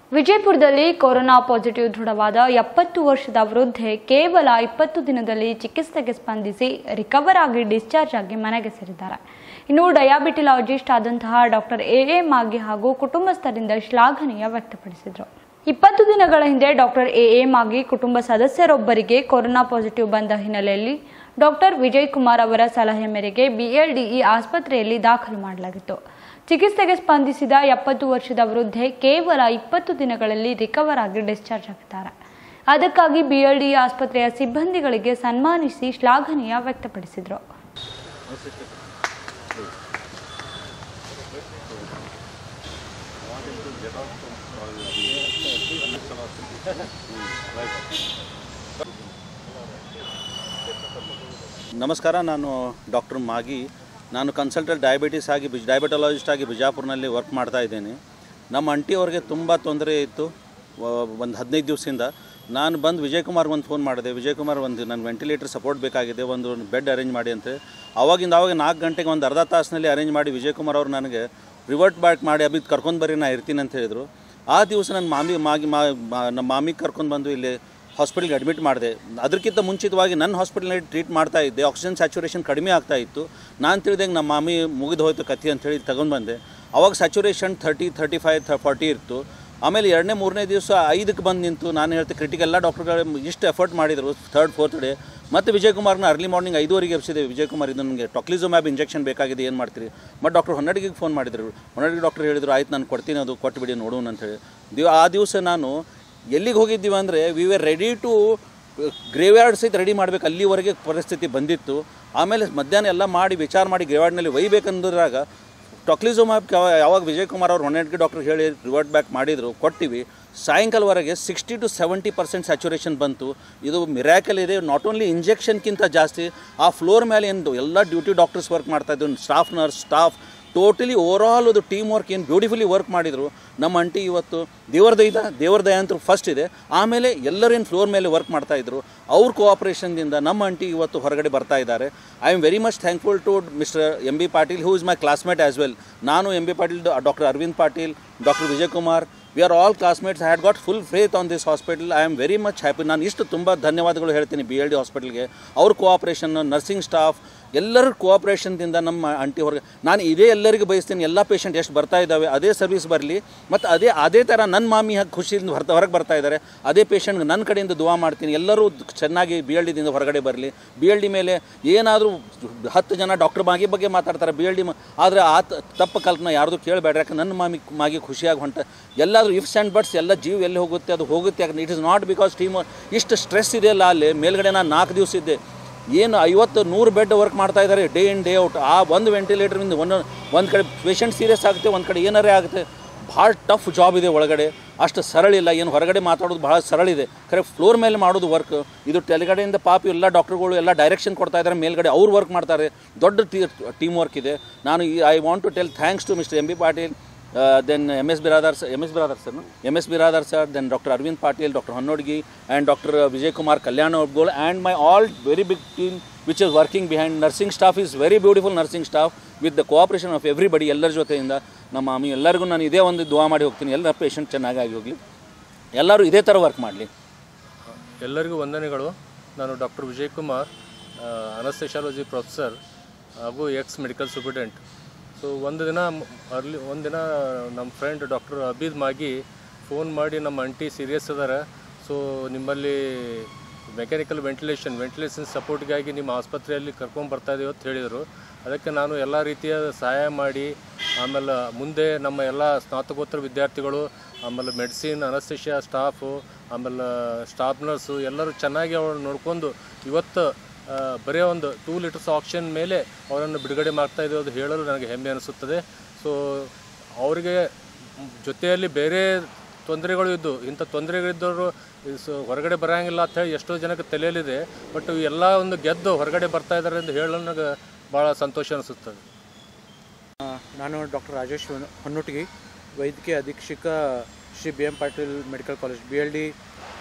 ವಿಜಯಪುರದಲ್ಲಿ corona positive ದೃಢವಾದ ಎಪ್ಪತ್ತು ವರ್ಷದ ವೃದ್ಧೆ ಕೇವಲ ಇಪ್ಪತ್ತು ದಿನದಲ್ಲಿ ಚಿಕಿತ್ಸೆಗೆ ಸ್ಪಂದಿಸಿ ರಿಕವರ್ ಆಗಿ ಡಿಸ್ಚಾರ್ಜ್ ಆಗಿ ಮನೆಗೆ ಸೇರಿದ್ದಾರೆ ಇನ್ನು ಡಯಾಬಿಟಿಲಾಜಿಸ್ಟ್ ಆದಂತಹ ಡಾಕ್ಟರ್ ಎ ಎ ಮಾಗಿ ಹಾಗೂ ಕುಟುಂಬಸ್ಥರಿಂದ ಶ್ಲಾಘನೀಯ ವ್ಯಕ್ತಪಡಿಸಿದರು ಇಪ್ಪತ್ತು ದಿನಗಳ ಹಿಂದೆ ಡಾಕ್ಟರ್ ಎ ಎ ಮಾಗಿ ಕುಟುಂಬ ಸದಸ್ಯರೊಬ್ಬರಿಗೆ ಕೊರೋನಾ ಪಾಸಿಟಿವ್ ಬಂದ ಹಿನ್ನೆಲೆಯಲ್ಲಿ ಡಾಕ್ಟರ್ ವಿಜಯ್ ಕುಮಾರ್ ಅವರ ಸಲಹೆ ಮೇರೆಗೆ ಬಿಎಲ್ಡಿಇ ಆಸ್ಪತ್ರೆಯಲ್ಲಿ ದಾಖಲು ಮಾಡಲಾಗಿತ್ತು ಚಿಕಿತ್ಸೆಗೆ ಸ್ಪಂದಿಸಿದ ಎಪ್ಪತ್ತು ವರ್ಷದ ವೃದ್ಧೆ ಕೇವಲ ಇಪ್ಪತ್ತು ದಿನಗಳಲ್ಲಿ ರಿಕವರ್ ಆಗಿ ಡಿಸ್ಚಾರ್ಜ್ ಆಗಿದ್ದಾರೆ ಅದಕ್ಕಾಗಿ ಬಿಎಲ್ಡಿ ಆಸ್ಪತ್ರೆಯ ಸಿಬ್ಬಂದಿಗಳಿಗೆ ಸನ್ಮಾನಿಸಿ ಶ್ಲಾಘನೀಯ ವ್ಯಕ್ತಪಡಿಸಿದರು ನಮಸ್ಕಾರ ನಾನು ಡಾಕ್ಟರ್ ಮಾಗಿ ನಾನು ಕನ್ಸಲ್ಟೆಂಟ್ ಡಯಾಬಿಟಿಸ್ ಆಗಿ ಬಿಜ್ ಡಯಾಬಿಟಾಲಜಿಸ್ಟ್ ಆಗಿ ಬಿಜಾಪುರ್ನಲ್ಲಿ ವರ್ಕ್ ಮಾಡ್ತಾ ಇದ್ದೇನೆ ನಮ್ಮ ಅಂಟಿಯವ್ರಿಗೆ ತುಂಬ ತೊಂದರೆ ಇತ್ತು ಒಂದು ಹದಿನೈದು ದಿವಸದಿಂದ ನಾನು ಬಂದು ವಿಜಯ್ ಕುಮಾರ್ ಒಂದು ಫೋನ್ ಮಾಡಿದೆ ವಿಜಯ್ ಕುಮಾರ್ ಒಂದು ನನ್ನ ವೆಂಟಿಲೇಟರ್ ಸಪೋರ್ಟ್ ಬೇಕಾಗಿದೆ ಒಂದು ಬೆಡ್ ಅರೇಂಜ್ ಮಾಡಿ ಅಂತ ಆವಾಗಿಂದ ಆವಾಗ ನಾಲ್ಕು ಗಂಟೆಗೆ ಒಂದು ಅರ್ಧ ತಾಸಿನಲ್ಲಿ ಅರೇಂಜ್ ಮಾಡಿ ವಿಜಯ್ ಕುಮಾರ್ ಅವರು ನನಗೆ ರಿವರ್ಟ್ ಬ್ಯಾಕ್ ಮಾಡಿ ಅಭಿತ್ ಕರ್ಕೊಂಡು ಬರ್ರಿ ನಾ ಇರ್ತೀನಿ ಅಂತ ಹೇಳಿದರು ಆ ದಿವಸ ನನ್ನ ಮಾಮಿ ಮಾಗಿ ಮಾ ಮಾ- ನಮ್ಮ ಮಾಮಿಗೆ ಕರ್ಕೊಂಡು ಬಂದು ಇಲ್ಲಿ ಹಾಸ್ಪಿಟ್ಲ್ಗೆ ಅಡ್ಮಿಟ್ ಮಾಡಿದೆ ಅದಕ್ಕಿಂತ ಮುಂಚಿತವಾಗಿ ನನ್ನ ಹಾಸ್ಪಿಟಲ್ನಲ್ಲಿ ಟ್ರೀಟ್ ಮಾಡ್ತಾ ಇದ್ದೆ ಆಕ್ಸಿಜನ್ ಸ್ಯಾಚುರೇಷನ್ ಕಡಿಮೆ ಆಗ್ತಾ ಇತ್ತು ನಾನು ತಿಳಿದಂಗೆ ನಮ್ಮ ಮಾಮಿ ಮುಗಿದು ಹೋಯ್ತು ಕಥೆ ಅಂತೇಳಿ ತಗೊಂಡು ಬಂದೆ ಅವಾಗ ಸ್ಯಾಚುರೇಷನ್ ಥರ್ಟಿ ಥರ್ಟಿ ಫೈವ್ ಥ ಫಾರ್ಟಿ ಇತ್ತು ಆಮೇಲೆ ಎರಡನೇ ಮೂರನೇ ದಿವಸ ಐದಕ್ಕೆ ಬಂದು ನಿಂತು ನಾನು ಹೇಳ್ತೆ ಕ್ರಿಟಿಕಲ್ ಎಲ್ಲ ಡಾಕ್ಟರ್ಗಳು ಇಷ್ಟು ಎಫರ್ಟ್ ಮಾಡಿದರು ಥರ್ಡ್ ಫೋರ್ತ್ ಡೇ ಮತ್ತು ವಿಜಯ್ ಕುಮಾರ್ನ ಅರ್ಲಿ ಮಾರ್ನಿಂಗ್ ಐದುವರೆಗೆ ಎಬ್ಸಿದೆ ವಿಜಯ್ ಕುಮಾರ್ ಇದು ನನಗೆ ಟೊಕ್ಲಿಸೋಮ್ಯಾಬ್ ಇಂಜೆಕ್ಷನ್ ಬೇಕಾಗಿದೆ ಏನು ಮಾಡ್ತೀರಿ ಮತ್ತು ಡಾಕ್ಟರ್ ಹೊನ್ನಡಿಗೆ ಫೋನ್ ಮಾಡಿದರು ಹೊನ್ನಡಿಗೆ ಡಾಕ್ಟರ್ ಹೇಳಿದರು ಆಯ್ತು ನಾನು ಕೊಡ್ತೀನಿ ಅದು ಕೊಟ್ಟು ಬಿಡಿ ನೋಡೋಣ ಅಂತೇಳಿ ದಿವ ಆ ದಿವಸ ನಾನು ಎಲ್ಲಿಗೆ ಹೋಗಿದ್ದೀವಿ ಅಂದರೆ we were ready to graveyard ಸಹಿತ ರೆಡಿ ಮಾಡಬೇಕು ಅಲ್ಲಿವರೆಗೆ ಪರಿಸ್ಥಿತಿ ಬಂದಿತ್ತು ಆಮೇಲೆ ಮಧ್ಯಾಹ್ನ ಎಲ್ಲ ಮಾಡಿ ವಿಚಾರ ಮಾಡಿ ಗ್ರೇವ್ಯಾರ್ಡ್ನಲ್ಲಿ ಒಯ್ಬೇಕಂದ್ರಾಗ ಟೊಕ್ಲಿಸೋಮ್ಯಾಬ್ ಯಾವಾಗ ವಿಜಯ್ ಕುಮಾರ್ ಅವ್ರು ಹೊನ್ನಡಿಗೆ ಡಾಕ್ಟರ್ ಹೇಳಿ ರಿವರ್ಟ್ ಬ್ಯಾಕ್ ಮಾಡಿದರು ಕೊಟ್ಟಿವಿ ಸಾಯಂಕಾಲವರೆಗೆ sixty to seventy percent saturation ಬಂತು ಇದು ಮಿರಾಕಲ್ ಇದೆ ನಾಟ್ ಓನ್ಲಿ ಇಂಜೆಕ್ಷನ್ಗಿಂತ ಜಾಸ್ತಿ ಆ ಫ್ಲೋರ್ ಮೇಲೆ ಏನು ಎಲ್ಲ ಡ್ಯೂಟಿ ಡಾಕ್ಟರ್ಸ್ ವರ್ಕ್ ಮಾಡ್ತಾಯಿದ್ರು staff nurse staff totally overall ಅದು ಟೀಮ್ ವರ್ಕ್ ಏನು ಬ್ಯೂಟಿಫುಲಿ ವರ್ಕ್ ಮಾಡಿದರು ನಮ್ಮ ಅಂಟಿ ಇವತ್ತು ದೇವರ ದಯ ದೇವರ ದಯ ಅಂತ ಫಸ್ಟ್ ಇದೆ ಆಮೇಲೆ ಎಲ್ಲರೇನು ಫ್ಲೋರ್ ಮೇಲೆ ವರ್ಕ್ ಮಾಡ್ತಾ ಇದ್ರು ಅವ್ರ ಕೋಆಪ್ರೇಷನ್ದಿಂದ ನಮ್ಮ ಅಂಟಿ ಇವತ್ತು ಹೊರಗಡೆ ಬರ್ತಾ ಇದ್ದಾರೆ I am very much thankful to mister M B Patil who is my classmate as well ನಾನು M B Patil doctor Aravind Patil doctor Vijay Kumar we are all classmates I had got full faith on this hospital I am very much happy ನಾನು ಇಷ್ಟು ತುಂಬ ಧನ್ಯವಾದಗಳು ಹೇಳ್ತೀನಿ B L D ಹಾಸ್ಪಿಟಲ್ಗೆ ಅವ್ರ cooperation nursing staff ಎಲ್ಲರ ಕೋಆಪ್ರೇಷನ್ದಿಂದ ನಮ್ಮ ಅಂಟಿ ಹೊರಗೆ ನಾನು ಇದೇ ಎಲ್ಲರಿಗೂ ಬಯಸ್ತೀನಿ ಎಲ್ಲ ಪೇಷಂಟ್ ಎಷ್ಟು ಬರ್ತಾ ಇದ್ದಾವೆ ಅದೇ ಸರ್ವಿಸ್ ಬರಲಿ ಮತ್ತು ಅದೇ ಅದೇ ಥರ ನನ್ನ ಮಾಮಿ ಹಾಗೆ ಖುಷಿಯಿಂದ ಹೊರ ಹೊರಗೆ ಬರ್ತಾ ಇದ್ದಾರೆ ಅದೇ ಪೇಷಂಟ್ಗೆ ನನ್ನ ಕಡೆಯಿಂದ ದುವಾ ಮಾಡ್ತೀನಿ ಎಲ್ಲರೂ ಚೆನ್ನಾಗಿ ಬಿ ಎಲ್ ಡಿದಿಂದ ಹೊರಗಡೆ ಬರಲಿ ಬಿ ಎಲ್ ಡಿ ಮೇಲೆ ಏನಾದರೂ ಹತ್ತು ಜನ ಡಾಕ್ಟರ್ ಮಾಗಿ ಬಗ್ಗೆ ಮಾತಾಡ್ತಾರೆ ಬಿ ಎಲ್ ಡಿ ಆದರೆ ಆ ತ- ತಪ್ಪು ಕಲ್ಪನೆ ಯಾರ್ದು ಕೇಳಬೇಡ್ರಿ ಯಾಕೆ ನನ್ನ ಮಾಮಿ ಮಾಗಿ ಖುಷಿಯಾಗಿ ಹೊಂಟ ಎಲ್ಲಾದರೂ ಇಫ್ಸ್ ಆ್ಯಂಡ್ ಬಟ್ಸ್ ಎಲ್ಲ ಜೀವ ಎಲ್ಲಿ ಹೋಗುತ್ತೆ ಅದು ಹೋಗುತ್ತೆ ಯಾಕೆ it is not because team ಇಷ್ಟು ಸ್ಟ್ರೆಸ್ ಇದೆಯಲ್ಲ ಅಲ್ಲಿ ಮೇಲ್ಗಡೆ ನಾನು ನಾಲ್ಕು ದಿವಸ ಇದ್ದೆ ಏನು ಐವತ್ತು ನೂರು ಬೆಡ್ ವರ್ಕ್ ಮಾಡ್ತಾ ಇದ್ದಾರೆ ಡೇ ಇನ್ ಡೇ ಔಟ್ ಆ ಒಂದು ವೆಂಟಿಲೇಟರ್ನಿಂದ ಒಂದು ಒಂದು ಕಡೆ ಪೇಷಂಟ್ ಸೀರಿಯಸ್ ಆಗುತ್ತೆ ಒಂದು ಕಡೆ ಏನಾರೇ ಆಗುತ್ತೆ ಭಾಳ ಟಫ್ ಜಾಬ್ ಇದೆ ಒಳಗಡೆ ಅಷ್ಟು ಸರಳ ಇಲ್ಲ ಏನು ಹೊರಗಡೆ ಮಾತಾಡೋದು ಭಾಳ ಸರಳ ಇದೆ ಖರೆ ಫ್ಲೋರ್ ಮೇಲೆ ಮಾಡೋದು ವರ್ಕ್ ಇದು ತೆಲಗಡೆಯಿಂದ ಪಾಪ ಎಲ್ಲ ಡಾಕ್ಟರ್ಗಳು ಎಲ್ಲ ಡೈರೆಕ್ಷನ್ ಕೊಡ್ತಾ ಇದ್ದಾರೆ ಮೇಲ್ಗಡೆ ಅವ್ರು ವರ್ಕ್ ಮಾಡ್ತಾರೆ ದೊಡ್ಡ ಟೀಮ್ ವರ್ಕ್ ಇದೆ ನಾನು I want to tell thanks to mister M B Patil then M S Biradar M S Biradar sir M S Biradar sir then doctor Aravind Patil doctor Honnodgi and doctor Vijay Kumar Kalyana Obgol and my all very big team which is working behind nursing staff is very beautiful nursing staff with the cooperation of everybody ಎಲ್ಲರ ಜೊತೆಯಿಂದ ನಮ್ಮ ಮಾಮಿ ಎಲ್ಲರಿಗೂ ನಾನು ಇದೇ ಒಂದು ದುವಾ ಮಾಡಿ ಹೋಗ್ತೀನಿ ಎಲ್ಲ ಪೇಷಂಟ್ ಚೆನ್ನಾಗಿ ಹೋಗಲಿ ಎಲ್ಲರೂ ಇದೇ ಥರ ವರ್ಕ್ ಮಾಡಲಿ ಎಲ್ಲರಿಗೂ ವಂದನೆಗಳು ನಾನು doctor Vijay Kumar anaesthesiology professor ಹಾಗೂ ಎಕ್ಸ್ ಮೆಡಿಕಲ್ ಸೂಪರ್ಡೆಂಟ್ ಸೊ ಒಂದು ದಿನ ಅರ್ಲಿ ಒಂದು ದಿನ ನಮ್ಮ friend doctor Abid Magi phone ಮಾಡಿ ನಮ್ಮ ಅಂಟಿ ಸೀರಿಯಸ್ ಅದಾರ ಸೊ ನಿಮ್ಮಲ್ಲಿ ಮೆಕ್ಯಾನಿಕಲ್ ವೆಂಟಿಲೇಷನ್ ವೆಂಟಿಲೇಷನ್ ಸಪೋರ್ಟ್ಗಾಗಿ ನಿಮ್ಮ ಆಸ್ಪತ್ರೆಯಲ್ಲಿ ಕರ್ಕೊಂಡು ಬರ್ತಾ ಇದೀವಿ ಅಂತ ಹೇಳಿದರು ಅದಕ್ಕೆ ನಾನು ಎಲ್ಲ ರೀತಿಯ ಸಹಾಯ ಮಾಡಿ ಆಮೇಲೆ ಮುಂದೆ ನಮ್ಮ ಎಲ್ಲ ಸ್ನಾತಕೋತ್ತರ ವಿದ್ಯಾರ್ಥಿಗಳು ಆಮೇಲೆ ಮೆಡಿಸಿನ್ ಅನಸ್ತೇಷಿಯಾ ಸ್ಟಾಫು ಆಮೇಲೆ ಸ್ಟಾಫ್ ನರ್ಸು ಎಲ್ಲರೂ ಚೆನ್ನಾಗಿ ಅವ್ರು ನೋಡ್ಕೊಂಡು ಇವತ್ತು ಆ, ಬರೀ ಒಂದು ಟೂ ಲೀಟರ್ಸ್ ಆಕ್ಸಿಜನ್ ಮೇಲೆ ಅವರನ್ನು ಬಿಡುಗಡೆ ಮಾಡ್ತಾ ಇದ್ದೀವಿ ಅದು ಹೇಳಲು ನನಗೆ ಹೆಮ್ಮೆ ಅನಿಸುತ್ತದೆ ಸೊ ಅವರಿಗೆ ಜೊತೆಯಲ್ಲಿ ಬೇರೆ ತೊಂದರೆಗಳು ಇದ್ದು ಇಂಥ ತೊಂದರೆಗಳಿದ್ದವರು ಸೊ ಹೊರಗಡೆ ಬರೋಂಗಿಲ್ಲ ಅಂತ ಹೇಳಿ ಎಷ್ಟೋ ಜನಕ್ಕೆ ತಲೆಯಲ್ಲಿದೆ ಬಟ್ ಎಲ್ಲ ಒಂದು ಗೆದ್ದು ಹೊರಗಡೆ ಬರ್ತಾ ಇದ್ದಾರೆ ಎಂದು ಹೇಳಲು ನನಗೆ ಭಾಳ ಸಂತೋಷ ಅನಿಸುತ್ತದೆ ಆ, ನಾನು ಡಾಕ್ಟರ್ ರಾಜೇಶ್ ಹೊನ್- ಹೊನ್ನುಟ್ಗಿ ವೈದ್ಯಕೀಯ ಅಧೀಕ್ಷಕ Shri B M Patil medical college B L D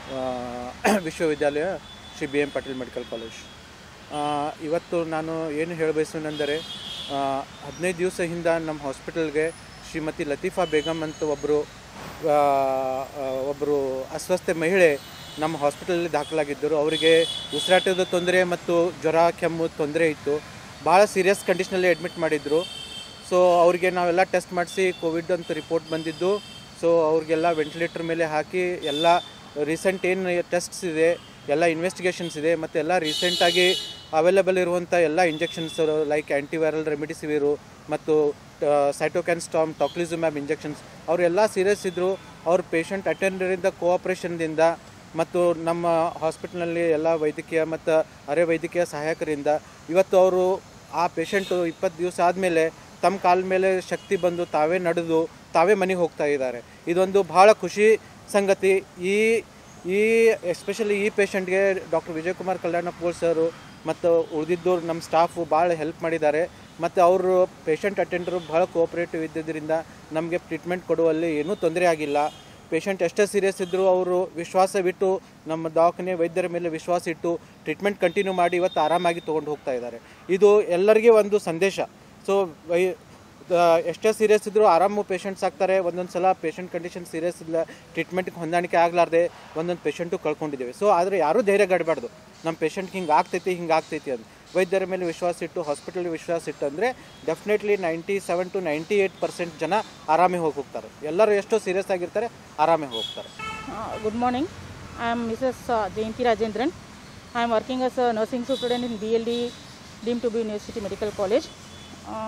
ವಿಶ್ವವಿದ್ಯಾಲಯ Shri B M Patil medical college ಆ, ಇವತ್ತು ನಾನು ಏನು ಹೇಳಬಯಸೋನೆಂದರೆ ಹದಿನೈದು ದಿವಸ ಹಿಂದೆ ನಮ್ಮ ಹಾಸ್ಪಿಟಲ್ಗೆ ಶ್ರೀಮತಿ ಲತೀಫಾ ಬೇಗಮ್ ಅಂತ ಒಬ್ಬರು ಒಬ್ಬರು ಅಸ್ವಸ್ಥ ಮಹಿಳೆ ನಮ್ಮ ಹಾಸ್ಪಿಟಲಲ್ಲಿ ದಾಖಲಾಗಿದ್ದರು ಅವರಿಗೆ ಉಸಿರಾಟದ ತೊಂದರೆ ಮತ್ತು ಜ್ವರ ಕೆಮ್ಮು ತೊಂದರೆ ಇತ್ತು ಭಾಳ ಸೀರಿಯಸ್ ಕಂಡೀಷನಲ್ಲಿ ಅಡ್ಮಿಟ್ ಮಾಡಿದ್ರು ಸೊ ಅವ್ರಿಗೆ ನಾವೆಲ್ಲ ಟೆಸ್ಟ್ ಮಾಡಿಸಿ ಕೋವಿಡ್ ಅಂತ ರಿಪೋರ್ಟ್ ಬಂದಿದ್ದು ಸೊ ಅವ್ರಿಗೆಲ್ಲ ವೆಂಟಿಲೇಟರ್ ಮೇಲೆ ಹಾಕಿ ಎಲ್ಲ ರೀಸೆಂಟ್ ಏನು ಟೆಸ್ಟ್ಸ್ ಇದೆ ಎಲ್ಲ ಇನ್ವೆಸ್ಟಿಗೇಷನ್ಸ್ ಇದೆ ಮತ್ತು ಎಲ್ಲ ರೀಸೆಂಟಾಗಿ ಅವೈಲೇಬಲ್ ಇರುವಂಥ ಎಲ್ಲ ಇಂಜೆಕ್ಷನ್ಸ್ ಲೈಕ್ ಆ್ಯಂಟಿವೈರಲ್ ರೆಮಿಡಿಸಿವಿರು ಮತ್ತು ಸೈಟೋಕ್ಯಾನ್ ಸ್ಟಾಮ್ ಟಾಕ್ಲಿಸುಮ್ಯಾಬ್ ಇಂಜೆಕ್ಷನ್ಸ್ ಅವರೆಲ್ಲ ಸೀರಿಯಸ್ ಇದ್ದರು ಅವ್ರ ಪೇಷಂಟ್ ಅಟೆಂಡರಿಂದ ಕೋಆಪ್ರೇಷನ್ದಿಂದ ಮತ್ತು ನಮ್ಮ ಹಾಸ್ಪಿಟ್ಲ್ನಲ್ಲಿ ಎಲ್ಲ ವೈದ್ಯಕೀಯ ಮತ್ತು ಅರೆ ವೈದ್ಯಕೀಯ ಸಹಾಯಕರಿಂದ ಇವತ್ತು ಅವರು ಆ ಪೇಷಂಟು ಇಪ್ಪತ್ತು ದಿವಸ ಆದಮೇಲೆ ತಮ್ಮ ಕಾಲ ಮೇಲೆ ಶಕ್ತಿ ಬಂದು ತಾವೇ ನಡೆದು ತಾವೇ ಮನೆಗೆ ಹೋಗ್ತಾ ಇದ್ದಾರೆ ಇದೊಂದು ಭಾಳ ಖುಷಿ ಸಂಗತಿ ಈ ಈ ಎಸ್ಪೆಷಲಿ ಈ ಪೇಷಂಟ್ಗೆ ಡಾಕ್ಟರ್ ವಿಜಯಕುಮಾರ್ ಕಲ್ಯಾಣಪುರ್ ಸರು ಮತ್ತು ಉಳಿದಿದ್ದವ್ರು ನಮ್ಮ ಸ್ಟಾಫು ಭಾಳ ಹೆಲ್ಪ್ ಮಾಡಿದ್ದಾರೆ ಮತ್ತು ಅವರು ಪೇಷಂಟ್ ಅಟೆಂಡರು ಭಾಳ ಕೋಆಪ್ರೇಟಿವ್ ಇದ್ದಿದ್ದರಿಂದ ನಮಗೆ ಟ್ರೀಟ್ಮೆಂಟ್ ಕೊಡುವಲ್ಲಿ ಏನೂ ತೊಂದರೆ ಆಗಿಲ್ಲ ಪೇಷಂಟ್ ಎಷ್ಟೇ ಸೀರಿಯಸ್ ಇದ್ದರೂ ಅವರು ವಿಶ್ವಾಸವಿಟ್ಟು ನಮ್ಮ ದವಾಖಾನೆ ವೈದ್ಯರ ಮೇಲೆ ವಿಶ್ವಾಸ ಇಟ್ಟು ಟ್ರೀಟ್ಮೆಂಟ್ ಕಂಟಿನ್ಯೂ ಮಾಡಿ ಇವತ್ತು ಆರಾಮಾಗಿ ತೊಗೊಂಡು ಹೋಗ್ತಾ ಇದ್ದಾರೆ ಇದು ಎಲ್ಲರಿಗೆ ಒಂದು ಸಂದೇಶ ಸೊ ವೈ ಆ, ಎಷ್ಟೇ ಸೀರಿಯಸ್ ಇದ್ದರೂ ಆರಾಮು ಪೇಷಂಟ್ಸ್ ಆಗ್ತಾರೆ ಒಂದೊಂದು ಸಲ ಪೇಷಂಟ್ ಕಂಡೀಷನ್ ಸೀರಿಯಸ್ ಇಲ್ಲ ಟ್ರೀಟ್ಮೆಂಟ್ಗೆ ಹೊಂದಾಣಿಕೆ ಆಗಲಾರ್ದೆ ಒಂದೊಂದು ಪೇಷಂಟು ಕಳ್ಕೊಂಡಿದ್ದೇವೆ ಸೊ ಆದರೆ ಯಾರೂ ಧೈರ್ಯ ಗಡಬಾರ್ದು ನಮ್ಮ ಪೇಷಂಟ್ಗೆ ಹಿಂಗೆ ಆಗ್ತೈತಿ ಹಿಂಗೆ ಆಗ್ತೈತಿ ಅಂತ ವೈದ್ಯರ ಮೇಲೆ ವಿಶ್ವಾಸ ಇಟ್ಟು ಹಾಸ್ಪಿಟಲ್ ವಿಶ್ವಾಸ ಇಟ್ಟು ಅಂದರೆ definitely ninety seven to ninety eight percent ಜನ ಆರಾಮೇ ಹೋಗಿ ಹೋಗ್ತಾರೆ ಎಲ್ಲರೂ ಎಷ್ಟೋ ಸೀರಿಯಸ್ ಆಗಿರ್ತಾರೆ ಆರಾಮೇ ಹೋಗ್ತಾರೆ Uh, good morning. I am Mrs. Uh, Jayanti Rajendran. I am working as a nursing superintendent in BLD deemed to be University Medical College. Uh,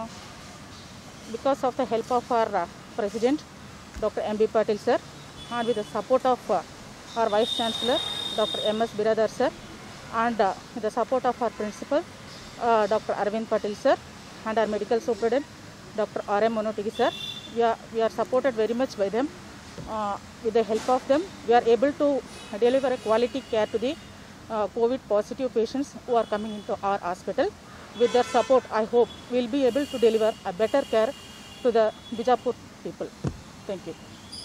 because of the help of our uh, president, Dr. M. B. Patil sir, and with the support of uh, our vice chancellor, Dr. M. S. Biradar sir, and uh, with the support of our principal, uh, Dr. Arvind Patil sir, and our medical superintendent, Dr. R. M. Monotigi sir, we are, we are supported very much by them. Uh, with the help of them, we are able to deliver a quality care to the uh, COVID positive patients who are coming into our hospital. With their support, I hope we will be able to deliver a better care to the Bijapur people. Thank you.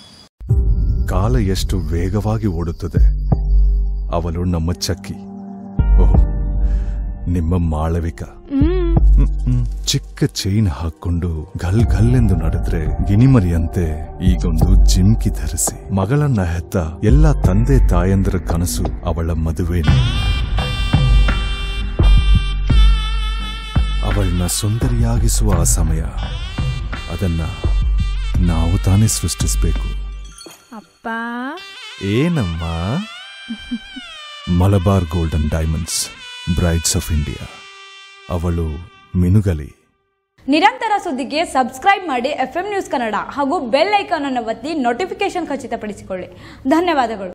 ಕಾಲ ಎಷ್ಟು ವೇಗವಾಗಿ ಓಡುತ್ತದೆ ಅವಳು ನಮ್ಮ ಚಕ್ಕಿ ಓಹ್ ನಿಮ್ಮ ಮಾಳವಿಕ ಹ್ಮ್, ಹ್ಮ್. ಚಿಕ್ಕ chain ಹಾಕೊಂಡು ಘಲ್ ಘಲ್ ಎಂದು ನಡೆದ್ರೆ ಗಿಣಿಮರಿಯಂತೆ ಈಗೊಂದು ಜಿಮ್ಕಿ ಧರಿಸಿ ಮಗಳನ್ನ ಹೆತ್ತ ಎಲ್ಲ ತಂದೆ ತಾಯಂದರ ಕನಸು ಅವಳ ಮದುವೆನೇ ಅವಳನ್ನ ಸುಂದರಿಯಾಗಿಸುವ ಆ ಸಮಯ ಅದನ್ನ ನಾವು ತಾನೇ ಸೃಷ್ಟಿಸಬೇಕು ಅಪ್ಪ ಏನಮ್ಮ Malabar golden diamonds brides of India ಅವಳು ಮಿನುಗಲಿ ನಿರಂತರ ಸುದ್ದಿಗೆ ಸಬ್ಸ್ಕ್ರೈಬ್ ಮಾಡಿ ಎಫ್ ನ್ಯೂಸ್ ಕನ್ನಡ ಹಾಗೂ ಬೆಲ್ ಐಕಾನ್ ಅನ್ನು ಒತ್ತಿ ನೋಟಿಫಿಕೇಶನ್ ಖಚಿತಪಡಿಸಿಕೊಳ್ಳಿ ಧನ್ಯವಾದಗಳು